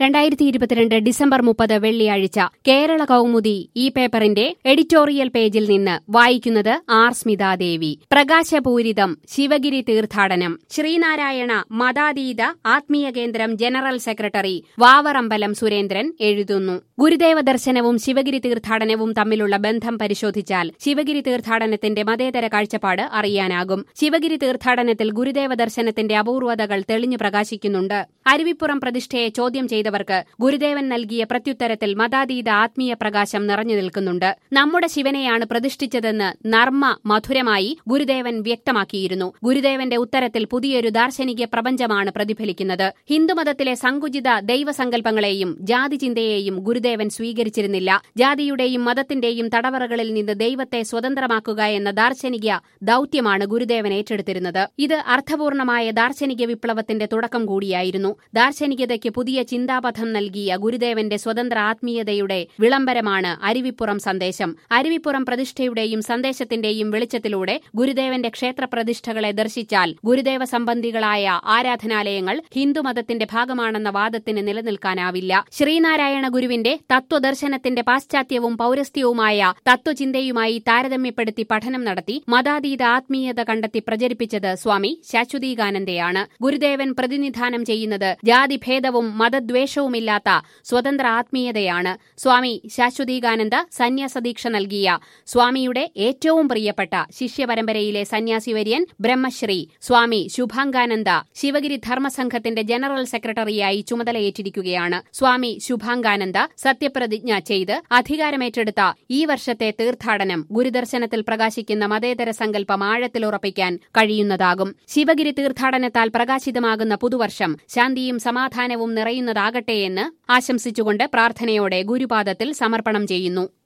രണ്ടായിരത്തി ഇരുപത്തിരണ്ട് ഡിസംബർ മുപ്പത് വെള്ളിയാഴ്ച കേരള കൗമുദി ഈ പേപ്പറിന്റെ എഡിറ്റോറിയൽ പേജിൽ നിന്ന് വായിക്കുന്നത് ആർ സ്മിതാദേവി പ്രകാശപൂരിതം ശിവഗിരി തീർത്ഥാടനം ശ്രീനാരായണ മതാതീത ആത്മീയ കേന്ദ്രം ജനറൽ സെക്രട്ടറി വാവറമ്പലം സുരേന്ദ്രൻ എഴുതുന്നു ഗുരുദേവ ദർശനവും ശിവഗിരി തീർത്ഥാടനവും തമ്മിലുള്ള ബന്ധം പരിശോധിച്ചാൽ ശിവഗിരി തീർത്ഥാടനത്തിന്റെ മതേതര കാഴ്ചപ്പാട് അറിയാനാകും ശിവഗിരി തീർത്ഥാടനത്തിൽ ഗുരുദേവ ദർശനത്തിന്റെ അപൂർവതകൾ തെളിഞ്ഞു പ്രകാശിക്കുന്നുണ്ട് അരുവിപ്പുറം പ്രതിഷ്ഠയെ ചോദ്യം ചെയ്തവർക്ക് ഗുരുദേവൻ നൽകിയ പ്രത്യുത്തരത്തിൽ മതാതീത ആത്മീയ പ്രകാശം നിറഞ്ഞു നിൽക്കുന്നുണ്ട് നമ്മുടെ ശിവനെയാണ് പ്രതിഷ്ഠിച്ചതെന്ന് നർമ്മ മധുരമായി ഗുരുദേവൻ വ്യക്തമാക്കിയിരുന്നു ഗുരുദേവന്റെ ഉത്തരത്തിൽ പുതിയൊരു ദാർശനിക പ്രപഞ്ചമാണ് പ്രതിഫലിക്കുന്നത് ഹിന്ദുമതത്തിലെ സങ്കുചിത ദൈവസങ്കല്പങ്ങളെയും ജാതി ചിന്തയെയും ഗുരുദേവൻ സ്വീകരിച്ചിരുന്നില്ല ജാതിയുടെയും മതത്തിന്റെയും തടവറകളിൽ നിന്ന് ദൈവത്തെ സ്വതന്ത്രമാക്കുക എന്ന ദാർശനിക ദൌത്യമാണ് ഗുരുദേവൻ ഏറ്റെടുത്തിരുന്നത് ഇത് അർത്ഥപൂർണമായ ദാർശനിക വിപ്ലവത്തിന്റെ തുടക്കം കൂടിയായിരുന്നു ദാർശനികതയ്ക്ക് പുതിയ ചിന്താപഥം നൽകിയ ഗുരുദേവന്റെ സ്വതന്ത്ര ആത്മീയതയുടെ വിളംബരമാണ് അരുവിപ്പുറം സന്ദേശം അരുവിപ്പുറം പ്രതിഷ്ഠയുടെയും സന്ദേശത്തിന്റെയും വെളിച്ചത്തിലൂടെ ഗുരുദേവന്റെ ക്ഷേത്ര പ്രതിഷ്ഠകളെ ദർശിച്ചാൽ ഗുരുദേവ സംബന്ധികളായ ആരാധനാലയങ്ങൾ ഹിന്ദുമതത്തിന്റെ ഭാഗമാണെന്ന വാദത്തിന് നിലനിൽക്കാനാവില്ല ശ്രീനാരായണ ഗുരുവിന്റെ തത്വദർശനത്തിന്റെ പാശ്ചാത്യവും പൌരസ്ത്യവുമായ തത്വചിന്തയുമായി താരതമ്യപ്പെടുത്തി പഠനം നടത്തി മതാതീത ആത്മീയത കണ്ടെത്തി പ്രചരിപ്പിച്ചത് സ്വാമി ശാശ്വതീകാനന്ദയാണ് ഗുരുദേവൻ പ്രതിനിധാനം ചെയ്യുന്നത് ജാതിഭേദവും മതദ്വേഷവുമില്ലാത്ത സ്വതന്ത്ര ആത്മീയതയാണ് സ്വാമി ശാശ്വതീകാനന്ദ സന്യാസദീക്ഷ നൽകിയ സ്വാമിയുടെ ഏറ്റവും പ്രിയപ്പെട്ട ശിഷ്യപരമ്പരയിലെ സന്യാസിവര്യൻ ബ്രഹ്മശ്രീ സ്വാമി ശുഭാംഗാനന്ദ ശിവഗിരി ധർമ്മസംഘത്തിന്റെ ജനറൽ സെക്രട്ടറിയായി ചുമതലയേറ്റിരിക്കുകയാണ് സ്വാമി ശുഭാംഗാനന്ദ സത്യപ്രതിജ്ഞ ചെയ്ത് അധികാരമേറ്റെടുത്ത ഈ വർഷത്തെ തീർത്ഥാടനം ഗുരുദർശനത്തിൽ പ്രകാശിക്കുന്ന മതേതര സങ്കല്പം ആഴത്തിലുറപ്പിക്കാൻ കഴിയുന്നതാകും ശിവഗിരി തീർത്ഥാടനത്താൽ പ്രകാശിതമാകുന്ന പുതുവർഷം ശാന്തിയും സമാധാനവും നിറയുന്നതാകട്ടെയെന്ന് ആശംസിച്ചുകൊണ്ട് പ്രാർത്ഥനയോടെ ഗുരുപാദത്തിൽ സമർപ്പണം ചെയ്യുന്നു